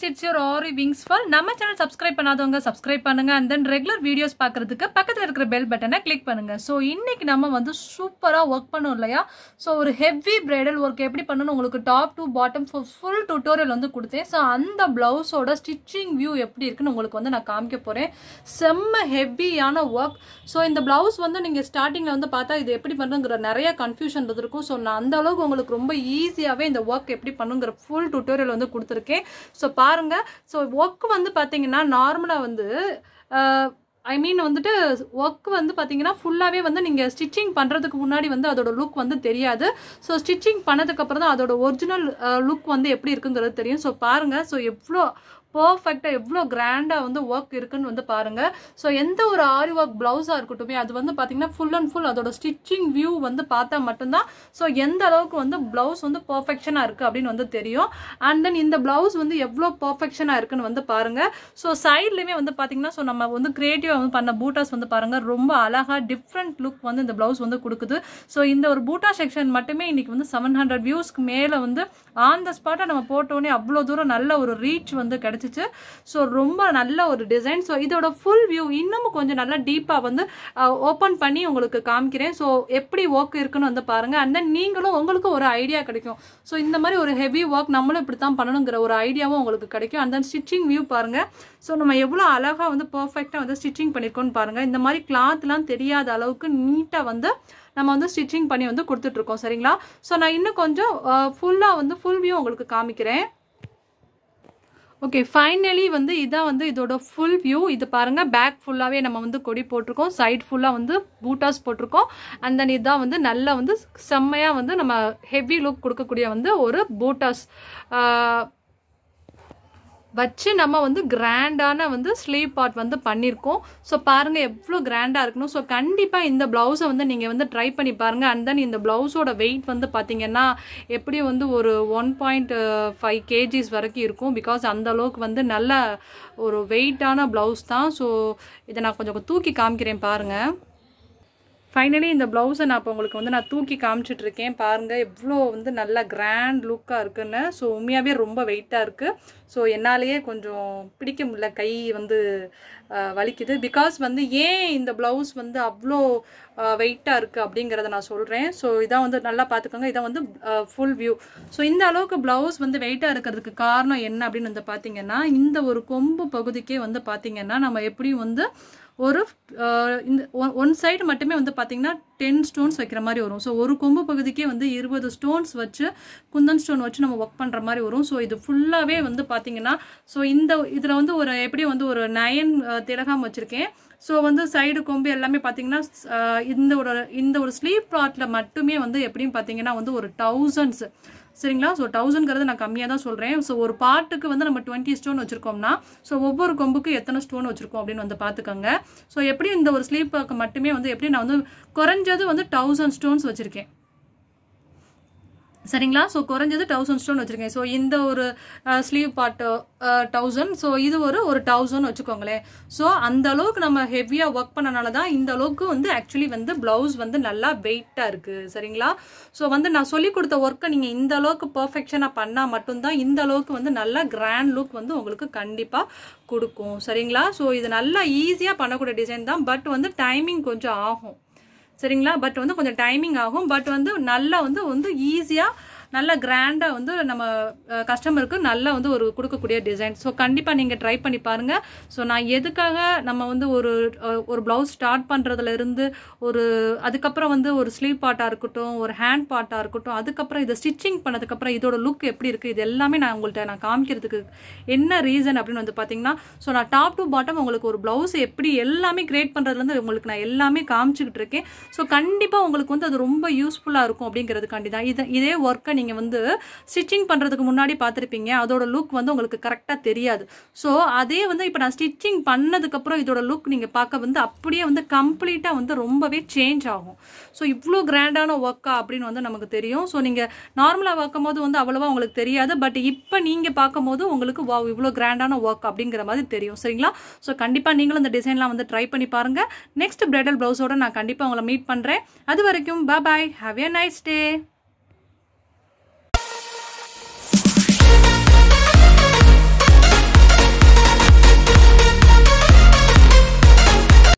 it's your Aari wings fall நம்ம channel subscribe பண்ணாதவங்க subscribe பண்ணுங்க அண்ட் தென் ரெகுலர் வீடியோஸ் பார்க்கறதுக்கு பக்கத்தில் இருக்கிற பெல் பட்டனை கிளிக் பண்ணுங்க ஸோ இன்னைக்கு நம்ம வந்து சூப்பராக ஒர்க் பண்ணோம் இல்லையா ஸோ ஒரு ஹெவி பிரைடல் ஒர்க் எப்படி பண்ணணும் உங்களுக்கு top to bottom full tutorial வந்து கொடுத்தேன் ஸோ அந்த பிளவுஸோட ஸ்டிச்சிங் வியூ எப்படி இருக்குன்னு உங்களுக்கு வந்து நான் காமிக்க போகிறேன் செம்ம ஹெவியான ஒர்க் ஸோ இந்த பிளவுஸ் வந்து நீங்கள் ஸ்டார்டிங்கில் வந்து பார்த்தா இது எப்படி பண்ணுங்கிற நிறைய கன்ஃபியூஷன் இருக்கும் ஸோ நான் அந்த அளவுக்கு உங்களுக்கு ரொம்ப ஈஸியாகவே இந்த ஒர்க் எப்படி பண்ணுங்கிற ஃபுல் டுட்டோரியல் வந்து கொடுத்துருக்கேன் ஸோ பாருங்க ஸோ ஒர்க் வந்து பார்த்தீங்கன்னா நார்மலாக வந்து ஐ மீன் வந்துட்டு ஒர்க் வந்து பார்த்தீங்கன்னா ஃபுல்லாகவே வந்து நீங்கள் ஸ்டிச்சிங் பண்ணுறதுக்கு முன்னாடி வந்து அதோட லுக் வந்து தெரியாது ஸோ ஸ்டிச்சிங் பண்ணதுக்கப்புறம் தான் அதோட ஒரிஜினல் லுக் வந்து எப்படி இருக்குங்கிறது தெரியும் ஸோ பாருங்கள் ஸோ எவ்வளோ பர்ஃபெக்டாக எவ்வளோ கிராண்டாக வந்து ஒர்க் இருக்குன்னு வந்து பாருங்கள் ஸோ எந்த ஒரு ஆரி ஒர்க் ப்ளவுஸாக இருக்கட்டுமே அது வந்து பார்த்தீங்கன்னா ஃபுல் அண்ட் ஃபுல் அதோட ஸ்டிச்சிங் வியூ வந்து பார்த்தா மட்டும்தான் ஸோ எந்த அளவுக்கு வந்து ப்ளவுஸ் வந்து பர்ஃபெக்ஷனாக இருக்குது அப்படின்னு வந்து தெரியும் அண்ட் தென் இந்த ப்ளவுஸ் வந்து எவ்வளோ பர்ஃபெக்ஷனாக இருக்குன்னு வந்து பாருங்கள் ஸோ சைட்லேயுமே வந்து பார்த்தீங்கன்னா ஸோ நம்ம வந்து க்ரியேட்டிவாக வந்து பண்ண பூட்டாஸ் வந்து பாருங்கள் ரொம்ப அழகாக டிஃப்ரெண்ட் லுக் வந்து இந்த ப்ளவுஸ் வந்து கொடுக்குது ஸோ இந்த ஒரு பூட்டா செக்ஷன் மட்டுமே இன்னைக்கு வந்து செவன் ஹண்ட்ரட் வியூஸ்க்கு மேலே வந்து ஆன் த ஸ்பாட்டை நம்ம போட்டோன்னே அவ்வளோ தூரம் நல்ல ஒரு ரீச் வந்து கிடச்சிச்சு ஸோ ரொம்ப நல்ல ஒரு டிசைன் ஸோ இதோட ஃபுல் வியூ இன்னமும் கொஞ்சம் நல்லா டீப்பாக வந்து ஓப்பன் பண்ணி உங்களுக்கு காமிக்கிறேன் ஸோ எப்படி ஒர்க் இருக்குன்னு வந்து பாருங்கள் அண்ட் தென் நீங்களும் உங்களுக்கும் ஒரு ஐடியா கிடைக்கும் ஸோ இந்த மாதிரி ஒரு ஹெவி ஒர்க் நம்மளும் இப்படி தான் பண்ணணுங்கிற ஒரு ஐடியாவும் உங்களுக்கு கிடைக்கும் அண்ட் தென் ஸ்டிச்சிங் வியூ பாருங்கள் ஸோ நம்ம எவ்வளோ அழகாக வந்து பர்ஃபெக்டாக வந்து ஸ்டிச்சிங் பண்ணியிருக்கோம்னு பாருங்கள் இந்த மாதிரி கிளாத்லாம் தெரியாத அளவுக்கு நீட்டாக வந்து நம்ம வந்து ஸ்டிச்சிங் பண்ணி வந்து கொடுத்துட்ருக்கோம் சரிங்களா ஸோ நான் இன்னும் கொஞ்சம் ஃபுல்லாக வந்து ஃபுல் வியூ உங்களுக்கு காமிக்கிறேன் ஓகே ஃபைனலி வந்து இதான் வந்து இதோட ஃபுல் வியூ இது பாருங்கள் பேக் ஃபுல்லாகவே நம்ம வந்து கொடி போட்டிருக்கோம் சைட் ஃபுல்லாக வந்து பூட்டாஸ் போட்டிருக்கோம் அண்ட் தென் இதான் வந்து நல்லா வந்து செம்மையாக வந்து நம்ம ஹெவி லுக் கொடுக்கக்கூடிய வந்து ஒரு பூட்டாஸ் வச்சு நம்ம வந்து கிராண்டான வந்து ஸ்லீவ் பார்ட் வந்து பண்ணியிருக்கோம் ஸோ பாருங்கள் எவ்வளோ கிராண்டாக இருக்கணும் ஸோ கண்டிப்பாக இந்த ப்ளவுஸை வந்து நீங்கள் வந்து ட்ரை பண்ணி பாருங்கள் அண்ட் தென் இந்த ப்ளவுஸோட வெயிட் வந்து பார்த்தீங்கன்னா எப்படியும் வந்து ஒரு ஒன் பாயிண்ட் ஃபைவ் கேஜிஸ் வரைக்கும் இருக்கும் பிகாஸ் அந்த அளவுக்கு வந்து நல்ல ஒரு வெயிட்டான ப்ளவுஸ் தான் ஸோ இதை நான் கொஞ்சம் தூக்கி காமிக்கிறேன் பாருங்கள் ஃபைனலி இந்த ப்ளவுஸை நான் இப்போ உங்களுக்கு வந்து நான் தூக்கி காமிச்சிட்ருக்கேன் பாருங்கள் எவ்வளோ வந்து நல்ல கிராண்ட் லுக்காக இருக்குன்னு ஸோ உண்மையாகவே ரொம்ப வெயிட்டாக இருக்குது ஸோ என்னாலேயே கொஞ்சம் பிடிக்க முடியல கை வந்து வலிக்குது பிகாஸ் வந்து ஏன் இந்த ப்ளவுஸ் வந்து அவ்வளோ வெயிட்டாக இருக்குது அப்படிங்கிறத நான் சொல்கிறேன் ஸோ இதான் வந்து நல்லா பார்த்துக்கோங்க இதான் வந்து ஃபுல் வியூ ஸோ இந்த அளவுக்கு ப்ளவுஸ் வந்து வெயிட்டாக இருக்கிறதுக்கு காரணம் என்ன அப்படின்னு வந்து பார்த்தீங்கன்னா இந்த ஒரு கொம்பு பகுதிக்கே வந்து பார்த்தீங்கன்னா நம்ம எப்படியும் வந்து ஒரு இந்த ஒன் சைடு மட்டுமே வந்து பார்த்தீங்கன்னா டென் ஸ்டோன்ஸ் வைக்கிற மாதிரி வரும் ஸோ ஒரு கொம்பு பகுதிக்கே வந்து இருபது ஸ்டோன்ஸ் வச்சு குந்தன் ஸ்டோன் வச்சு நம்ம ஒர்க் பண்ணுற மாதிரி வரும் ஸோ இது ஃபுல்லாகவே வந்து பார்த்தீங்கன்னா ஸோ இந்த இதில் வந்து ஒரு எப்படி வந்து ஒரு நயன் திலகம் வச்சுருக்கேன் ஸோ வந்து சைடு கொம்பு எல்லாமே பார்த்தீங்கன்னா இந்த ஒரு இந்த ஒரு ஸ்லீவ் ப்ளாட்டில் மட்டுமே வந்து எப்படியும் பார்த்தீங்கன்னா வந்து ஒரு தௌசண்ட்ஸ் சரிங்களா ஸோ தௌசண்ட்ங்கிறது நான் கம்மியாக தான் சொல்கிறேன் ஸோ ஒரு பாட்டுக்கு வந்து நம்ம டுவெண்ட்டி ஸ்டோன் வச்சுருக்கோம்னா ஸோ ஒவ்வொரு கொம்புக்கு எத்தனை ஸ்டோன் வச்சுருக்கோம் அப்படின்னு வந்து பார்த்துக்கோங்க ஸோ எப்படி இந்த ஒரு ஸ்லீவ் பாக்கு மட்டுமே வந்து எப்படி நான் வந்து குறைஞ்சது வந்து தௌசண்ட் ஸ்டோன்ஸ் வச்சுருக்கேன் சரிங்களா ஸோ குறைஞ்சது தௌசண்ட் ஸ்டோன் வச்சுருக்கேன் ஸோ இந்த ஒரு ஸ்லீவ் பார்ட் தௌசண்ட் ஸோ இது ஒரு ஒரு தௌசண்ட் வச்சுக்கோங்களேன் ஸோ அந்த அளவுக்கு நம்ம ஹெவியாக ஒர்க் பண்ணனால தான் இந்த அளவுக்கு வந்து ஆக்சுவலி வந்து ப்ளவுஸ் வந்து நல்லா வெயிட்டாக இருக்குது சரிங்களா ஸோ வந்து நான் சொல்லி கொடுத்த ஒர்க்கை நீங்கள் இந்த அளவுக்கு பர்ஃபெக்ஷனாக பண்ணால் மட்டும்தான் இந்த அளவுக்கு வந்து நல்லா கிராண்ட் லுக் வந்து உங்களுக்கு கண்டிப்பாக கொடுக்கும் சரிங்களா ஸோ இது நல்லா ஈஸியாக பண்ணக்கூடிய டிசைன் தான் பட் வந்து டைமிங் கொஞ்சம் ஆகும் சரிங்களா பட் வந்து கொஞ்சம் டைமிங் ஆகும் பட் வந்து நல்லா வந்து வந்து ஈஸியாக நல்ல கிராண்டாக வந்து நம்ம கஸ்டமருக்கு நல்லா வந்து ஒரு கொடுக்கக்கூடிய டிசைன் ஸோ கண்டிப்பாக நீங்கள் ட்ரை பண்ணி பாருங்கள் ஸோ நான் எதுக்காக நம்ம வந்து ஒரு ஒரு ப்ளவுஸ் ஸ்டார்ட் பண்ணுறதுல இருந்து ஒரு அதுக்கப்புறம் வந்து ஒரு ஸ்லீவ் பார்ட்டாக இருக்கட்டும் ஒரு ஹேண்ட் பார்ட்டாக இருக்கட்டும் அதுக்கப்புறம் இதை ஸ்டிச்சிங் பண்ணதுக்கப்புறம் இதோட லுக் எப்படி இருக்குது இது எல்லாமே நான் உங்கள்கிட்ட நான் காமிக்கிறதுக்கு என்ன ரீசன் அப்படின்னு வந்து பார்த்தீங்கன்னா ஸோ நான் டாப் டு பாட்டம் உங்களுக்கு ஒரு ப்ளவுஸ் எப்படி எல்லாமே கிரியேட் பண்ணுறதுலேருந்து உங்களுக்கு நான் எல்லாமே காமிச்சிக்கிட்டு இருக்கேன் ஸோ கண்டிப்பாக உங்களுக்கு வந்து அது ரொம்ப யூஸ்ஃபுல்லாக இருக்கும் அப்படிங்கிறதுக்காண்டி தான் இதை இதே ஒர்க்கை நீங்கள் வந்து ஸ்டிச்சிங் பண்ணுறதுக்கு முன்னாடி பார்த்துருப்பீங்க அதோட லுக் வந்து உங்களுக்கு கரெக்டாக தெரியாது ஸோ அதே வந்து இப்போ நான் ஸ்டிச்சிங் பண்ணதுக்கப்புறம் இதோட லுக் நீங்கள் பார்க்க வந்து அப்படியே வந்து கம்ப்ளீட்டாக வந்து ரொம்பவே சேஞ்ச் ஆகும் ஸோ இவ்வளோ கிராண்டான ஒர்க்கா அப்படின்னு வந்து நமக்கு தெரியும் ஸோ நீங்கள் நார்மலாக பார்க்கும் போது வந்து அவ்வளோவா உங்களுக்கு தெரியாது பட் இப்போ நீங்கள் பார்க்கும்போது உங்களுக்கு வா இவ்வளோ கிராண்டான ஒர்க் அப்படிங்கிற மாதிரி தெரியும் சரிங்களா ஸோ கண்டிப்பாக நீங்களும் இந்த டிசைன்லாம் வந்து ட்ரை பண்ணி பாருங்கள் நெக்ஸ்ட் பிரைடல் ப்ளவுஸோட நான் கண்டிப்பாக உங்களை மீட் பண்ணுறேன் அது வரைக்கும் பாய் ஹாவ் ஏ நைஸ் டே